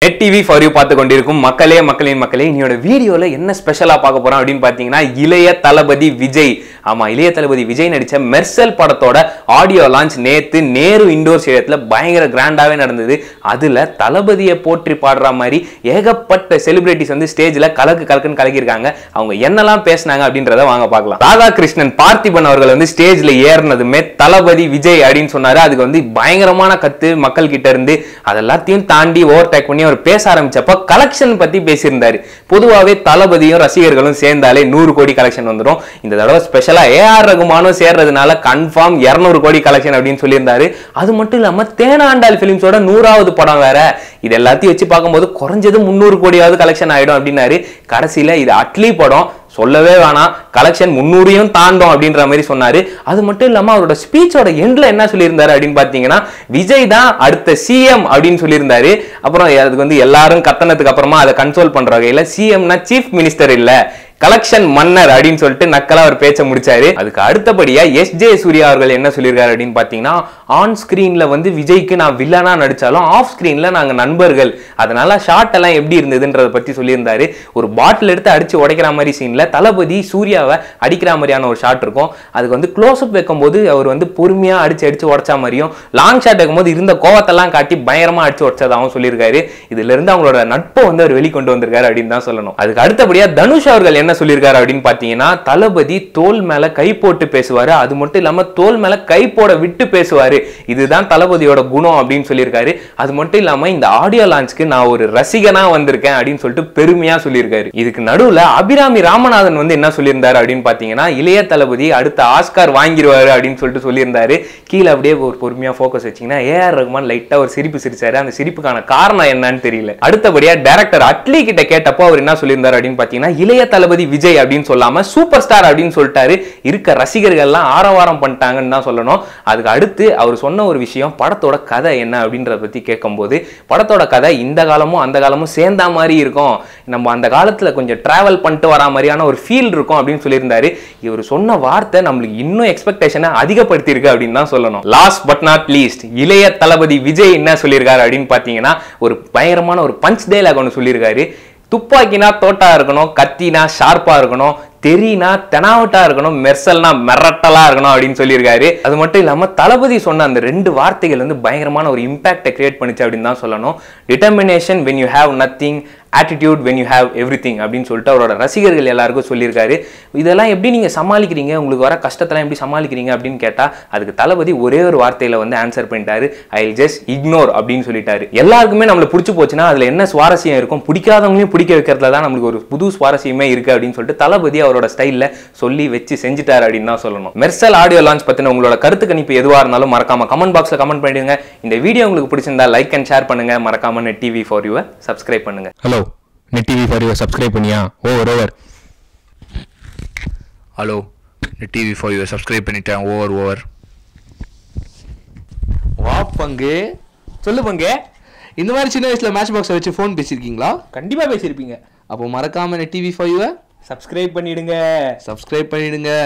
net TV for you பார்த்து கொண்டிருக்கும் மக்களே மக்களின் மக்களே இன்னையோட வீடியோல என்ன ஸ்பெஷலா பார்க்க போறோம் அப்படின்னு பாத்தீங்கன்னா இளைய தளபதி விஜய் ஆமா இளைய தளபதி விஜய் நடிச்ச மெர்சல் படத்தோட ஆடியோ லான்ச் நேத்து நேரு இண்டோர் ஸ்டேடியத்துல பயங்கர கிராண்டாவே நடந்தது அதுல தளபதியை போற்றி பாடுற மாதிரி ஏகப்பட்ட செலிபிரிட்டிஸ் வந்து ஸ்டேஜ்ல கலக்கு கலக்குன்னு கலக்கியிருக்காங்க அவங்க என்னெல்லாம் பேசினாங்க அப்படின்றத வாங்க பார்க்கலாம் ராதாகிருஷ்ணன் பார்த்திபன் அவர்கள் வந்து ஸ்டேஜ்ல ஏறினதுமே தளபதி விஜய் அப்படின்னு சொன்னாரு அதுக்கு வந்து பயங்கரமான கத்து மக்கள் கிட்ட இருந்து அதெல்லாத்தையும் தாண்டி ஓவர் டேக் பண்ணி அவர் பேச ஆரம்பிச்சப்ப கலெக்ஷன் பத்தி பேசியிருந்தாரு பொதுவாகவே தளபதியும் ரசிகர்களும் சேர்ந்தாலே நூறு கோடி கலெக்ஷன் வந்துடும் இந்த தடவை ஸ்பெஷலா ஏஆர் ரகுமானும் சேர்றதுனால கன்ஃபார்ம் இருநூறு கோடி கலெக்ஷன் அப்படின்னு சொல்லியிருந்தாரு அது மட்டும் இல்லாம தேனாண்டால் பிலிம்ஸோட நூறாவது படம் வேற இது எல்லாத்தையும் வச்சு பார்க்கும்போது குறைஞ்சது முந்நூறு கோடியாவது கலெக்ஷன் ஆயிடும் அப்படின்னாரு கடைசியில இது அட்லி படம் சொல்லவே வேணாம் கலெக்ஷன் முந்நூறையும் தாண்டும் அப்படின்ற மாதிரி சொன்னாரு அது மட்டும் இல்லாம அவரோட ஸ்பீச்சோட எண்ட்ல என்ன சொல்லியிருந்தாரு அப்படின்னு பாத்தீங்கன்னா விஜய் தான் அடுத்த சிஎம் அப்படின்னு சொல்லியிருந்தாரு அப்புறம் அதுக்கு வந்து எல்லாரும் கத்தனதுக்கு அப்புறமா அதை கன்சோல் பண்ற வகையில சிஎம்னா சீஃப் மினிஸ்டர் இல்ல கலெக்ஷன் மன்னர் அப்படின்னு சொல்லிட்டு நக்கலா அவர் பேச்ச முடிச்சாரு அதுக்கு அடுத்தபடியா எஸ் ஜே சூர்யா அவர்கள் என்ன சொல்லியிருக்காரு அப்படின்னு பாத்தீங்கன்னா ஆன் ஸ்கிரீன்ல வந்து விஜய்க்கு நான் வில்லனா நடிச்சாலும் ஆஃப் ஸ்கிரீன்ல நாங்க நண்பர்கள் அதனால ஷார்ட் எல்லாம் எப்படி இருந்ததுன்றத பத்தி சொல்லியிருந்தாரு ஒரு பாட்டில் எடுத்து அடிச்சு உடைக்கிற மாதிரி சீன்ல தளபதி சூர்யாவை அடிக்கிற மாதிரியான ஒரு ஷாட் இருக்கும் அதுக்கு வந்து க்ளோஸ் அப் வைக்கும்போது அவர் வந்து பொறுமையா அடிச்சு அடிச்சு உடைச்சா மாதிரியும் லாங் ஷாட் வைக்கும்போது இருந்த கோவத்தெல்லாம் காட்டி பயங்கரமா அடிச்சு உடைச்சதாகவும் சொல்லியிருக்காரு இதுல இருந்து அவங்களோட நட்பை வந்து அவர் வெளிக்கொண்டு வந்திருக்காரு அப்படின்னு தான் சொல்லணும் அதுக்கு அடுத்தபடியா தனுஷ் அவர்கள் என்ன சொல்லியிருக்காரு அப்படின்னு பாத்தீங்கன்னா தளபதி தோல் மேல கை போட்டு பேசுவாரு அது மட்டும் இல்லாம தோல் மேல கை போட விட்டு பேசுவாரு இதுதான் தளபதியோட குணம் அப்படின்னு சொல்லியிருக்காரு அது மட்டும் இல்லாம இந்த ஆடியோ லான்ச்க்கு நான் ஒரு ரசிகனா வந்திருக்கேன் அப்படின்னு சொல்லிட்டு பெருமையா சொல்லியிருக்காரு இதுக்கு நடுவுல அபிராமி ராமநாதன் வந்து என்ன சொல்லியிருந்தாரு அப்படின்னு பாத்தீங்கன்னா இளைய தளபதி அடுத்த ஆஸ்கார் வாங்கிடுவாரு அப்படின்னு சொல்லிட்டு சொல்லியிருந்தாரு கீழே அப்படியே ஒரு பொறுமையா ஃபோக்கஸ் வச்சீங்கன்னா ஏஆர் ரகுமான் லைட்டா ஒரு சிரிப்பு சிரிச்சாரு அந்த சிரிப்புக்கான காரணம் என்னன்னு தெரியல அடுத்தபடியா டைரக்டர் அட்லி கிட்ட கேட்டப்போ அவர் என்ன சொல்லியிருந்தாரு அப்படின்னு பாத்தீங்கன்னா இளைய தளபதி விஜய் அப்படின்னு சொல்லாம சூப்பர் ஸ்டார் அப்படின்னு சொல்லிட்டாரு இருக்க ரசிகர்கள்லாம் ஆரவாரம் பண்ணிட்டாங்கன்னு தான் சொல்லணும் அதுக்கு அடுத்து அவர் சொன்ன ஒரு விஷயம் படத்தோட கதை என்ன அப்படின்றத பத்தி கேட்கும்போது படத்தோட கதை இந்த காலமும் அந்த காலமும் சேர்ந்தா மாதிரி இருக்கும் நம்ம அந்த காலத்துல கொஞ்சம் டிராவல் பண்ணிட்டு வரா மாதிரியான ஒரு ஃபீல் இருக்கும் அப்படின்னு சொல்லியிருந்தாரு இவர் சொன்ன வார்த்தை நம்மளுக்கு இன்னும் எக்ஸ்பெக்டேஷனை அதிகப்படுத்தி இருக்கு அப்படின்னு தான் சொல்லணும் லாஸ்ட் பட் நாட் லீஸ்ட் இளைய தளபதி விஜய் என்ன சொல்லியிருக்காரு அப்படின்னு பார்த்தீங்கன்னா ஒரு பயங்கரமான ஒரு பஞ்ச் டைலாக் ஒன்று சொல்லியிருக்காரு துப்பாக்கினா தோட்டா இருக்கணும் கத்தினா ஷார்ப்பா இருக்கணும் தெரினா தெனாவட்டா இருக்கணும் மெர்சல்னா மிரட்டலா இருக்கணும் அப்படின்னு சொல்லியிருக்காரு அது மட்டும் இல்லாம தளபதி சொன்ன அந்த ரெண்டு வார்த்தைகள் வந்து பயங்கரமான ஒரு இம்பாக்டை கிரியேட் பண்ணுச்சு அப்படின்னு தான் சொல்லணும் determination when you have nothing attitude when you have everything அப்படின்னு சொல்லிட்டு அவரோட ரசிகர்கள் எல்லாருக்கும் சொல்லியிருக்காரு இதெல்லாம் எப்படி நீங்கள் சமாளிக்கிறீங்க உங்களுக்கு வர கஷ்டத்தெல்லாம் எப்படி சமாளிக்கிறீங்க அப்படின்னு கேட்டால் அதுக்கு தளபதி ஒரே ஒரு வார்த்தையில் வந்து ஆன்சர் பண்ணிட்டாரு ஐ ஜஸ்ட் இக்னோர் அப்படின்னு சொல்லிட்டாரு எல்லாருக்குமே நம்மளை பிடிச்சி போச்சுன்னா அதில் என்ன சுவாரஸ்யம் இருக்கும் பிடிக்காதவங்களையும் பிடிக்க வைக்கிறதுல தான் நம்மளுக்கு ஒரு புது சுவாரஸ்யமே இருக்குது அப்படின்னு சொல்லிட்டு தளபதி அவரோட ஸ்டைலில் சொல்லி வச்சு செஞ்சுட்டாரு அப்படின்னு தான் சொல்லணும் மெர்சல் ஆடியோ லான்ச் பற்றின உங்களோட கருத்து கணிப்பு எதுவாக இருந்தாலும் மறக்காம கமெண்ட் பாக்ஸில் கமெண்ட் பண்ணிடுங்க இந்த வீடியோ உங்களுக்கு பிடிச்சிருந்தா லைக் அண்ட் ஷேர் பண்ணுங்க மறக்காம நெட் டிவி ஃபார் யூவை சப்ஸ்கிரைப் பண்ணுங்க hello Net TV for you subscribe பண்ணியா over over hello TV for you subscribe பண்ணிட்டேன் ஓவர் ஓவர் வா பங்கு சொல்லு பங்கே இந்த மாதிரி சின்ன வயசுல மேட்ச் பாக்ஸை வச்சு ஃபோன் பேசியிருக்கீங்களா கண்டிப்பாக பேசியிருப்பீங்க அப்போ மறக்காம நெட் டிவி ஃபைவ் சப்ஸ்கிரைப் பண்ணிடுங்க சப்ஸ்கிரைப் பண்ணிடுங்க